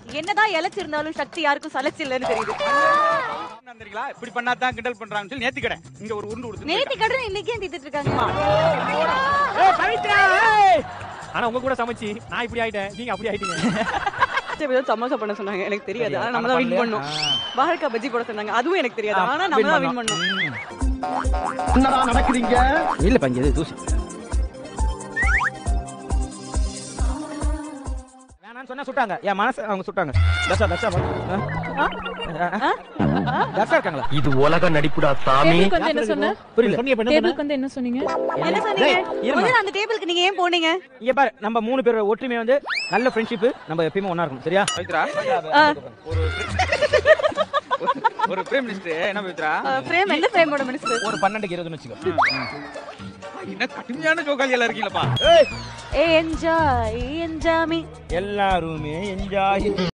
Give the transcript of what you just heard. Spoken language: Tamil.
என்னதான் இழைச்சிருந்தாலும் சக்தி யாருக்கும் சலைச்சு இல்லைன்னு தெரியுது தெரியுங்களா இப்படி பண்ணா தான் கிண்டல் பண்றாங்கன்னு சொல்லி நேத்து கடை இங்க ஒரு உருண்டு கொடுத்து நேத்தி கடன் இன்னைக்கே தீத்துட்டு இருக்காங்க ஆனா உங்க கூட சமைச்சு நான் இப்படி ஆயிட்டேன் நீங்க அப்படி ஆயிட்டீங்க சமோசா பண்ண சொன்னாங்க எனக்கு தெரியாது ஆனா நம்ம தான் வின் பண்ணோம் வாழைக்காய் பஜ்ஜி போட சொன்னாங்க அதுவும் எனக்கு தெரியாது ஆனா நம்ம தான் வின் பண்ணோம் என்னடா நடக்குறீங்க இல்ல பஞ்சு இது தூசி வேணாம்னு சொன்னா சுட்டாங்க என் மனசு அவங்க சுட்டாங்க தசா தசா தசா இருக்காங்களா இது உலக நடிப்புடா சாமி டேபிளுக்கு வந்து என்ன சொன்ன புரியல சொன்னீங்க இப்ப என்ன சொன்ன? டேபிளுக்கு வந்து என்ன சொன்னீங்க என்ன சொன்னீங்க டேய், இருமா. முதல்ல அந்த டேபிளுக்கு நீங்க ஏன் போனீங்க இங்க பாரு நம்ம மூணு பேரோட ஒற்றுமை வந்து நல்ல ஃப்ரெண்ட்ஷிப் நம்ம எப்பயுமே ஒண்ணா இருக்கணும் சரியா பவித்ரா ஒரு ஒரு பிரைம் மினிஸ்டர் என்ன பவித்ரா ஃப்ரேம் எந்த ஃப்ரேமோட மினிஸ்டர் ஒரு பன்னெண்டுக்கு இருபதுன்னு வச்சுக்கோ என்ன கடுமையான ஜோகாலியெல்லாம் இருக்கீங்களப்பா ஏ என்ஜாய் என்ஜாமி எல்லாருமே என்ஜாய்